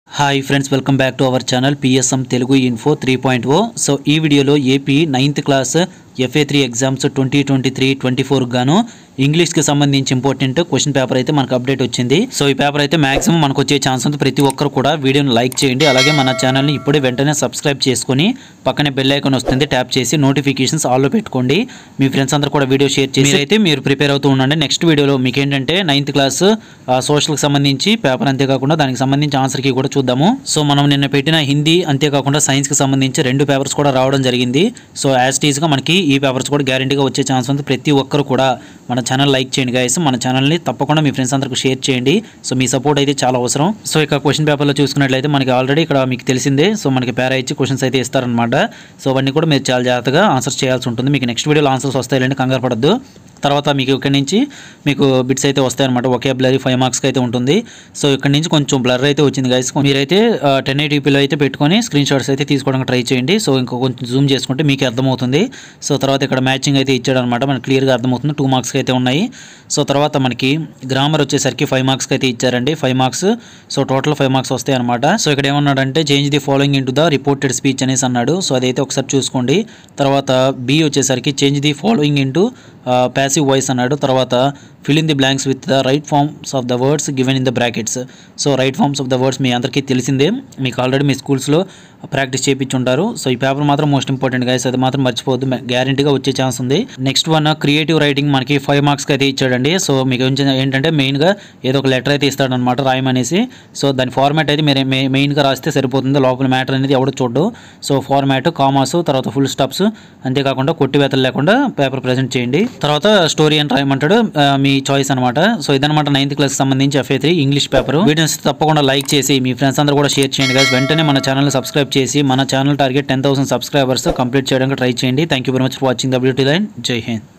Hi friends welcome back to our channel PSM Telugu info three point O so ఈ వీడియోలో AP ninth class FA three exams twenty twenty three twenty four గాను ఇంగ్లీష్కి సంబంధించి important question paper అయితే మనకు update వచ్చింది so ఈ paper అయితే మాక్సిమం మనకు వచ్చే ఛాన్స్ ఉంది ప్రతి ఒక్కరు కూడా వీడియోని లైక్ చేయండి అలాగే మన ఛానల్ని ఇప్పుడే వెంటనే సబ్స్క్రైబ్ చేసుకొని పక్కనే బెల్ ఐకాన్ వస్తుంది ట్యాప్ చేసి నోటిఫికేషన్స్ ఆల్లో పెట్టుకోండి మీ ఫ్రెండ్స్ అందరూ కూడా వీడియో షేర్ చేసి అయితే మీరు ప్రిపేర్ అవుతూ ఉండండి నెక్స్ట్ వీడియోలో మీకు ఏంటంటే నైన్త్ క్లాస్ సోషల్కి సంబంధించి పేపర్ అంతేకాకుండా దానికి సంబంధించి ఆన్సర్ కి కూడా చూద్దాము సో మనం నిన్న పెట్టిన హిందీ అంతేకాకుండా సైన్స్ కి సంబంధించి రెండు పేపర్స్ కూడా రావడం జరిగింది సో యాజ్ టీజ్ గా మనకి ఈ పేపర్స్ కూడా గ్యారంటీగా వచ్చే ఛాన్స్ ఉంది ప్రతి ఒక్కరు కూడా మన ఛానల్ లైక్ చేయండి గైస్ మన ఛానల్ని తప్పకుండా మీ ఫ్రెండ్స్ అందరికి షేర్ చేయండి సో మీ సపోర్ట్ అయితే చాలా అవసరం సో ఇక క్వశ్చన్ పేపర్లో చూసుకున్నట్లయితే మనకి ఆల్రెడీ ఇక్కడ మీకు తెలిసిందే సో మనకి పేరా ఇచ్చి క్వశ్చన్స్ అయితే ఇస్తారనమాట సో అవన్నీ కూడా మీరు చాలా జాగ్రత్తగా ఆన్సర్స్ చేయాల్సి ఉంటుంది మీకు నెక్స్ట్ వీడియోలో ఆన్సర్స్ వస్తాయిలేండి కంగారు పడద్దు తర్వాత మీకు ఇక్కడ నుంచి మీకు బిట్స్ అయితే వస్తాయన్నమాట ఒకే బ్లరీ ఫైవ్ మార్క్స్కి అయితే ఉంటుంది సో ఇక్కడ నుంచి కొంచెం బ్లర్ అయితే వచ్చింది గైస్ మీరైతే టెన్ ఎయిటీపీలో అయితే పెట్టుకొని స్క్రీన్ షాట్స్ అయితే తీసుకోవడానికి ట్రై చేయండి సో ఇంకో కొంచెం జూమ్ చేసుకుంటే మీకు అర్థమవుతుంది సో తర్వాత ఇక్కడ మ్యాచింగ్ అయితే ఇచ్చాడు అనమాట మనకి క్లియర్గా అర్థమవుతుంది టూ మార్క్స్కి అయితే ఉన్నాయి సో తర్వాత మనకి గ్రామర్ వచ్చేసరికి ఫైవ్ మార్క్స్కి అయితే ఇచ్చారండి five marks so total five marks వస్తాయి అనమాట సో ఇక్కడ ఏమన్నాడంటే change the following into the reported speech అనేసి అన్నాడు సో అదైతే ఒకసారి చూసుకోండి తర్వాత బి వచ్చేసరికి change the following into passive voice అన్నాడు తర్వాత fill in the blanks with the right forms of the words given in the brackets so right forms of the words మీ అందరికీ తెలిసిందే మీకు ఆల్రెడీ మీ స్కూల్స్లో ప్రాక్టీస్ చేయించుంటారు సో ఈ పేపర్ మాత్రం మోస్ట్ ఇంపార్టెంట్ గైస్ అది మాత్రం మర్చిపోవద్దు గ్యారంటీగా వచ్చే ఛాన్స్ ఉంది నెక్స్ట్ వన్ క్రియేటివ్ రైటింగ్ మనకి ఫైవ్ మార్క్స్కి అయితే ఇచ్చాడండి సో మీకు కొంచెం ఏంటంటే మెయిన్గా ఏదో ఒక లెటర్ అయితే ఇస్తాడనమాట రాయమనేసి సో దాని ఫార్మాట్ అయితే మీరు మె- మెయిన్గా రాస్తే సరిపోతుంది లోపల మ్యాటర్ అనేది ఎవడు చూడడు సో ఫార్మాట్ కామాస్ తర్వాత ఫుల్ స్టాప్స్ అంతేకాకుండా కొట్టివేతలు లేకుండా పేపర్ ప్రజెంట్ చేయండి తర్వాత స్టోరీ అని రాయమంటాడు ఆ, మీ చాయిస్ అనమాట సో ఇదనమాట నైన్త్ క్లాస్ సంబంధించి FA three English paper videos తప్పకుండా లైక్ చేసి మీ ఫ్రెండ్స్ అందరూ కూడా షేర్ చేయండి guys. వెంటనే మన ఛానల్ సబ్స్క్రైబ్ చేసి మన channel target ten thousand subscribers complete చేయడానికి ట్రై చేయండి thank you very much for watching the beauty line Jai Hind